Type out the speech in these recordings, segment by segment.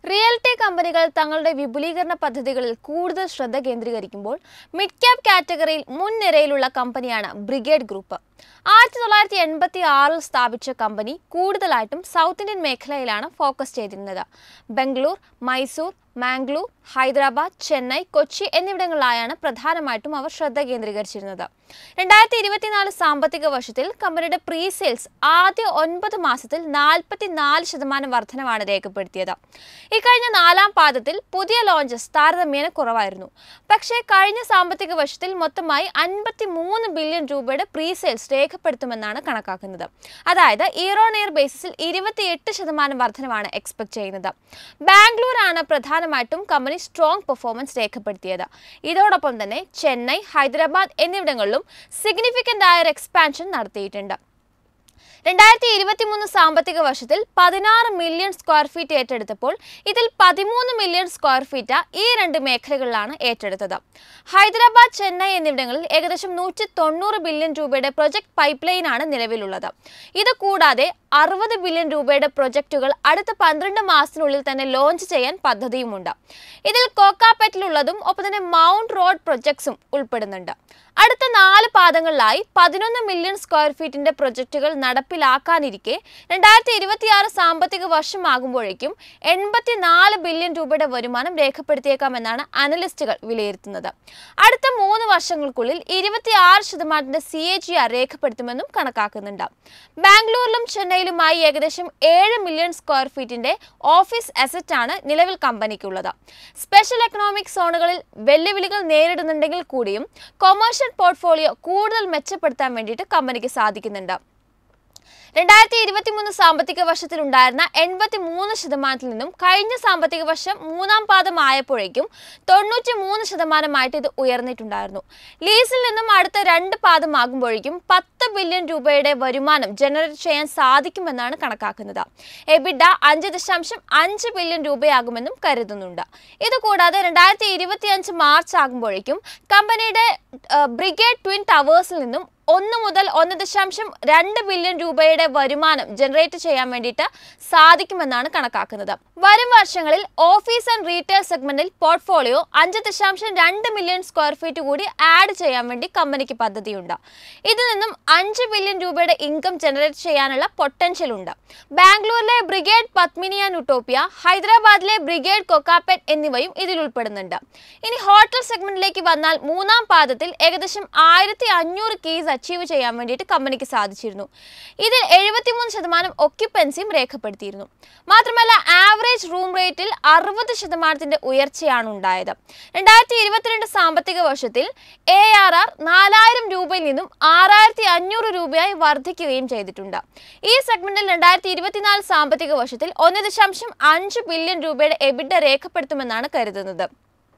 realty കമ്പനികൾ തങ്ങളുടെ വിപുലീകരണ പദ്ധതികളിൽ കൂടുതൽ ശ്രദ്ധ കേന്ദ്രീകരിക്കുമ്പോൾ മിഡ് ക്യാപ് കാറ്റഗറിയിൽ മുൻനിരയിലുള്ള കമ്പനിയാണ് ബ്രിഗേഡ് ഗ്രൂപ്പ് ആയിരത്തി തൊള്ളായിരത്തി എൺപത്തി ആറിൽ സ്ഥാപിച്ച കമ്പനി കൂടുതലായിട്ടും സൗത്ത് ഇന്ത്യൻ മേഖലയിലാണ് ഫോക്കസ് ചെയ്തിരുന്നത് ബംഗളൂർ മൈസൂർ മാംഗ്ലൂർ ഹൈദരാബാദ് ചെന്നൈ കൊച്ചി എന്നിവിടങ്ങളിലായാണ് പ്രധാനമായിട്ടും അവർ ശ്രദ്ധ കേന്ദ്രീകരിച്ചിരുന്നത് രണ്ടായിരത്തി ഇരുപത്തിനാല് സാമ്പത്തിക വർഷത്തിൽ കമ്പനിയുടെ പ്രീ സെയിൽസ് ആദ്യ ഒൻപത് മാസത്തിൽ നാൽപ്പത്തി നാല് ശതമാനം വർധനമാണ് രേഖപ്പെടുത്തിയത് ഇക്കഴിഞ്ഞ നാലാം പാദത്തിൽ പുതിയ ലോഞ്ചസ് താരതമ്യേന കുറവായിരുന്നു പക്ഷേ കഴിഞ്ഞ സാമ്പത്തിക വർഷത്തിൽ മൊത്തമായി അൻപത്തി മൂന്ന് ബില്യൺ രൂപയുടെ പ്രീ സെയിൽസ് രേഖപ്പെടുത്തുമെന്നാണ് കണക്കാക്കുന്നത് അതായത് ഇയർ ഓൺ ഇയർ ബേസിസിൽ ഇരുപത്തിയെട്ട് ശതമാനം വർധനമാണ് എക്സ്പെക്ട് ചെയ്യുന്നത് ബാംഗ്ലൂർ ആണ് പ്രധാനമായിട്ടും കമ്പനി സ്ട്രോങ് പെർഫോമൻസ് രേഖപ്പെടുത്തിയത് ഇതോടൊപ്പം തന്നെ ചെന്നൈ ഹൈദരാബാദ് എന്നിവിടങ്ങളിലും സിഗ്നിഫിക്കൻ്റ് ആയ ഒരു എക്സ്പാൻഷൻ നടത്തിയിട്ടുണ്ട് രണ്ടായിരത്തി ഇരുപത്തിമൂന്ന് സാമ്പത്തിക വർഷത്തിൽ പതിനാറ് മില്യൺ സ്ക്വയർ ഫീറ്റ് ഏറ്റെടുത്തപ്പോൾ ഇതിൽ പതിമൂന്ന് മില്യൺ സ്ക്വയർ ഫീറ്റ് ഈ രണ്ട് മേഖലകളിലാണ് ഏറ്റെടുത്തത് ഹൈദരാബാദ് ചെന്നൈ എന്നിവിടങ്ങളിൽ ഏകദേശം നൂറ്റി തൊണ്ണൂറ് ബില്യൺ രൂപയുടെ പ്രൊജക്ട് പൈപ്പ് ലൈനാണ് നിലവിലുള്ളത് ഇത് കൂടാതെ അറുപത് ബില്യൺ രൂപയുടെ പ്രൊജക്റ്റുകൾ അടുത്ത പന്ത്രണ്ട് മാസത്തിനുള്ളിൽ തന്നെ ലോഞ്ച് ചെയ്യാൻ പദ്ധതിയുമുണ്ട് ഇതിൽ കോക്കാപെറ്റിലുള്ളതും ഒപ്പം തന്നെ മൗണ്ട് റോഡ് പ്രൊജക്ട്സും ഉൾപ്പെടുന്നുണ്ട് അടുത്ത നാല് പാദങ്ങളിലായി പതിനൊന്ന് മില്യൺ സ്ക്വയർ ഫീറ്റിന്റെ പ്രൊജക്റ്റുകൾ നടപ്പിലാക്കാനിരിക്കെ രണ്ടായിരത്തി ഇരുപത്തിയാറ് സാമ്പത്തിക വർഷമാകുമ്പോഴേക്കും എൺപത്തിനാല് ബില്യൺ രൂപയുടെ വരുമാനം രേഖപ്പെടുത്തിയേക്കാമെന്നാണ് അനലിസ്റ്റുകൾ വിലയിരുത്തുന്നത് അടുത്ത മൂന്ന് വർഷങ്ങൾക്കുള്ളിൽ ഇരുപത്തിയാറ് ശതമാനത്തിന്റെ സി എ ജി ആർ രേഖപ്പെടുത്തുമെന്നും കണക്കാക്കുന്നുണ്ട് ബാംഗ്ലൂരിലും ചെന്നൈയിലുമായി ഏകദേശം ഏഴ് മില്യൺ സ്ക്വയർ ഫീറ്റിന്റെ ഓഫീസ് അസറ്റ് ആണ് നിലവിൽ കമ്പനിക്കുള്ളത് സ്പെഷ്യൽ എക്കണോമിക് സോണുകളിൽ വെല്ലുവിളികൾ നേരിടുന്നുണ്ടെങ്കിൽ കൂടിയും കൊമേഴ്ഷ്യൽ പോർട്ട്ഫോളിയോ കൂടുതൽ മെച്ചപ്പെടുത്താൻ വേണ്ടിയിട്ട് കമ്പനിക്ക് സാധിക്കുന്നുണ്ട് രണ്ടായിരത്തി ഇരുപത്തി മൂന്ന് സാമ്പത്തിക വർഷത്തിൽ ഉണ്ടായിരുന്ന എൺപത്തി മൂന്ന് ശതമാനത്തിൽ നിന്നും കഴിഞ്ഞ സാമ്പത്തിക വർഷം മൂന്നാം പാദം ആയപ്പോഴേക്കും തൊണ്ണൂറ്റി മൂന്ന് ശതമാനമായിട്ട് ഇത് ഉയർന്നിട്ടുണ്ടായിരുന്നു ലീസിൽ നിന്നും അടുത്ത രണ്ട് പാദമാകുമ്പോഴേക്കും പത്ത് ബില്യൺ രൂപയുടെ വരുമാനം ജനറേറ്റ് ചെയ്യാൻ സാധിക്കുമെന്നാണ് കണക്കാക്കുന്നത് എബിഡ അഞ്ച് ദശാംശം അഞ്ച് ബില്യൺ രൂപയാകുമെന്നും കരുതുന്നുണ്ട് ഇതുകൂടാതെ രണ്ടായിരത്തി ഇരുപത്തി അഞ്ച് മാർച്ച് ആകുമ്പോഴേക്കും കമ്പനിയുടെ ബ്രിഗേഡ് ട്വിൻ ടവേഴ്സിൽ നിന്നും ഒന്ന് മുതൽ ഒന്ന് ദശാംശം രണ്ട് ബില്യൺ രൂപയുടെ വരുമാനം ജനറേറ്റ് ചെയ്യാൻ വേണ്ടിയിട്ട് സാധിക്കുമെന്നാണ് കണക്കാക്കുന്നത് വരും വർഷങ്ങളിൽ ഓഫീസ് ആൻഡ് റീറ്റെയിൽ സെഗ്മെന്റിൽ പോർട്ട്ഫോളിയോ അഞ്ച് ദശാംശം രണ്ട് മില്യൺ സ്ക്വയർ ഫീറ്റ് കൂടി ആഡ് ചെയ്യാൻ വേണ്ടി കമ്പനിക്ക് പദ്ധതിയുണ്ട് ഇതിൽ നിന്നും അഞ്ച് ബില്യൺ രൂപയുടെ ഇൻകം ജനറേറ്റ് ചെയ്യാനുള്ള പൊട്ടൻഷ്യൽ ഉണ്ട് ബാംഗ്ലൂരിലെ ബ്രിഗേഡ് പത്മിനി ആൻഡ് ഉട്ടോപ്പിയ ഹൈദരാബാദിലെ ബ്രിഗേഡ് കൊക്കാപെറ്റ് എന്നിവയും ഇതിൽ ഉൾപ്പെടുന്നുണ്ട് ഇനി ഹോട്ടൽ സെഗ്മെന്റിലേക്ക് വന്നാൽ മൂന്നാം പാദത്തിൽ ഏകദേശം ആയിരത്തി അഞ്ഞൂറ് കേസ് അച്ചീവ് ചെയ്യാൻ വേണ്ടിയിട്ട് കമ്പനിക്ക് സാധിച്ചിരുന്നു ഇതിൽ എഴുപത്തിമൂന്ന് ശതമാനം ഒക്യുപ്പൻസിയും രേഖപ്പെടുത്തിയിരുന്നു മാത്രമല്ല ആവറേജ് റൂം റേറ്റിൽ അറുപത് ശതമാനത്തിന്റെ ഉയർച്ചയാണ് ഉണ്ടായത് രണ്ടായിരത്തി ഇരുപത്തിരണ്ട് സാമ്പത്തിക വർഷത്തിൽ എ ആർ ആർ നാലായിരം രൂപയിൽ നിന്നും ആറായിരത്തി അഞ്ഞൂറ് രൂപയായി വർദ്ധിക്കുകയും ചെയ്തിട്ടുണ്ട് ഈ സെഗ്മെന്റിൽ രണ്ടായിരത്തി ഇരുപത്തിനാല് സാമ്പത്തിക വർഷത്തിൽ ഒന്ന് ദശാംശം അഞ്ച് ബില്യൺ രൂപയുടെ എബിഡ രേഖപ്പെടുത്തുമെന്നാണ് കരുതുന്നത്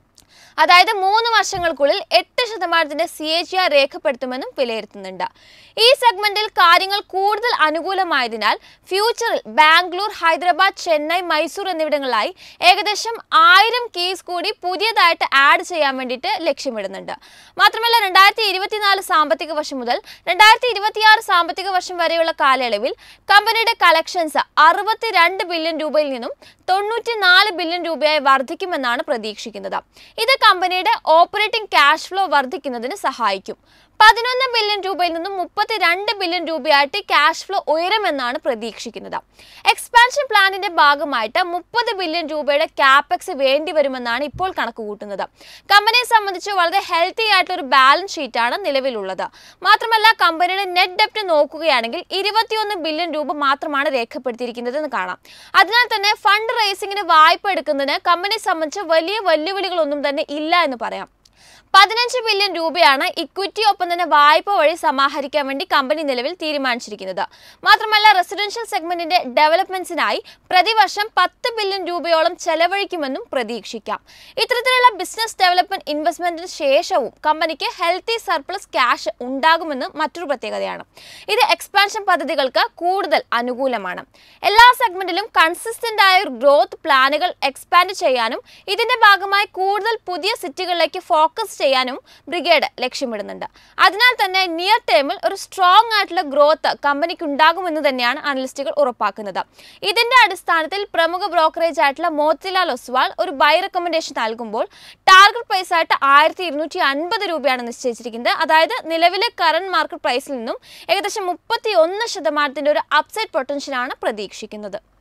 അതായത് മൂന്ന് വർഷങ്ങൾക്കുള്ളിൽ എട്ട് ശതമാനത്തിന്റെ സി എ ജി ആർ രേഖപ്പെടുത്തുമെന്നും വിലയിരുത്തുന്നുണ്ട് ഈ സെഗ്മെന്റിൽ കാര്യങ്ങൾ കൂടുതൽ അനുകൂലമായതിനാൽ ഫ്യൂച്ചറിൽ ബാംഗ്ലൂർ ഹൈദരാബാദ് ചെന്നൈ മൈസൂർ എന്നിവിടങ്ങളിലായി ഏകദേശം ആയിരം കേസ് കൂടി പുതിയതായിട്ട് ആഡ് ചെയ്യാൻ വേണ്ടിയിട്ട് ലക്ഷ്യമിടുന്നുണ്ട് മാത്രമല്ല രണ്ടായിരത്തി ഇരുപത്തിനാല് സാമ്പത്തിക വർഷം മുതൽ രണ്ടായിരത്തി ഇരുപത്തിയാറ് സാമ്പത്തിക വർഷം വരെയുള്ള കാലയളവിൽ കമ്പനിയുടെ കളക്ഷൻസ് അറുപത്തിരണ്ട് ബില്യൺ രൂപയിൽ നിന്നും തൊണ്ണൂറ്റിനാല് ബില്യൺ രൂപയായി വർദ്ധിക്കുമെന്നാണ് പ്രതീക്ഷിക്കുന്നത് ഇത് കമ്പനിയുടെ ഓപ്പറേറ്റിംഗ് ക്യാഷ് ഫ്ലോ വർദ്ധിക്കുന്നതിന് സഹായിക്കും പതിനൊന്ന് ബില്യൺ രൂപയിൽ നിന്നും മുപ്പത്തിരണ്ട് ബില്യൺ രൂപയായിട്ട് ക്യാഷ് ഫ്ലോ ഉയരുമെന്നാണ് പ്രതീക്ഷിക്കുന്നത് എക്സ്പാൻഷൻ പ്ലാനിന്റെ ഭാഗമായിട്ട് മുപ്പത് ബില്യൺ രൂപയുടെ ക്യാപെക്സ് വേണ്ടി വരുമെന്നാണ് ഇപ്പോൾ കണക്ക് കൂട്ടുന്നത് കമ്പനിയെ സംബന്ധിച്ച് വളരെ ഹെൽത്തി ആയിട്ടുള്ള ഒരു ബാലൻസ് ഷീറ്റാണ് നിലവിലുള്ളത് മാത്രമല്ല കമ്പനിയുടെ നെറ്റ് ഡെപ്റ്റ് നോക്കുകയാണെങ്കിൽ ഇരുപത്തിയൊന്ന് ബില്യൺ രൂപ മാത്രമാണ് രേഖപ്പെടുത്തിയിരിക്കുന്നത് എന്ന് കാണാം അതിനാൽ തന്നെ ഫണ്ട് റേസിംഗിന് വായ്പ എടുക്കുന്നതിന് കമ്പനിയെ സംബന്ധിച്ച് വലിയ വെല്ലുവിളികളൊന്നും തന്നെ ഇല്ല എന്ന് പറയാം പതിനഞ്ച് ബില്യൺ രൂപയാണ് ഇക്വിറ്റി ഒപ്പം തന്നെ വായ്പ വഴി സമാഹരിക്കാൻ വേണ്ടി കമ്പനി നിലവിൽ തീരുമാനിച്ചിരിക്കുന്നത് മാത്രമല്ല റെസിഡൻഷ്യൽ സെഗ്മെന്റിന്റെ ഡെവലപ്മെന്റ്സിനായി പ്രതിവർഷം പത്ത് ബില്യൺ രൂപയോളം ചെലവഴിക്കുമെന്നും പ്രതീക്ഷിക്കാം ഇത്തരത്തിലുള്ള ബിസിനസ് ഡെവലപ്മെന്റ് ഇൻവെസ്റ്റ്മെന്റിന് ശേഷവും കമ്പനിക്ക് ഹെൽത്തി സർപ്ലസ് ക്യാഷ് ഉണ്ടാകുമെന്ന് മറ്റൊരു പ്രത്യേകതയാണ് ഇത് എക്സ്പാൻഷൻ പദ്ധതികൾക്ക് കൂടുതൽ അനുകൂലമാണ് എല്ലാ സെഗ്മെന്റിലും കൺസിസ്റ്റന്റ് ആയ ഗ്രോത്ത് പ്ലാനുകൾ എക്സ്പാൻഡ് ചെയ്യാനും ഇതിന്റെ ഭാഗമായി കൂടുതൽ പുതിയ സിറ്റികളിലേക്ക് ഫോക്കസ് ചെയ്യാനും ബ്രിഗേഡ് ലക്ഷ്യമിടുന്നുണ്ട് അതിനാൽ തന്നെ നിയർ ടേമിൽ ഒരു സ്ട്രോങ് ആയിട്ടുള്ള ഗ്രോത്ത് കമ്പനിക്ക് ഉണ്ടാകുമെന്ന് തന്നെയാണ് അനലിസ്റ്റുകൾ ഉറപ്പാക്കുന്നത് ഇതിന്റെ അടിസ്ഥാനത്തിൽ പ്രമുഖ ബ്രോക്കറേജ് ആയിട്ടുള്ള മോത്തിലാൽ ഒസ്വാൾ ഒരു ബൈ റെക്കമെൻഡേഷൻ നൽകുമ്പോൾ ടാർഗറ്റ് പ്രൈസ് ആയിട്ട് ആയിരത്തി ഇരുന്നൂറ്റി അൻപത് രൂപയാണ് നിശ്ചയിച്ചിരിക്കുന്നത് അതായത് നിലവിലെ കറണ്ട് മാർക്കറ്റ് പ്രൈസിൽ നിന്നും ഏകദേശം മുപ്പത്തി ഒന്ന് ശതമാനത്തിന്റെ ഒരു അപ്സൈഡ് പൊട്ടൻഷ്യലാണ് പ്രതീക്ഷിക്കുന്നത്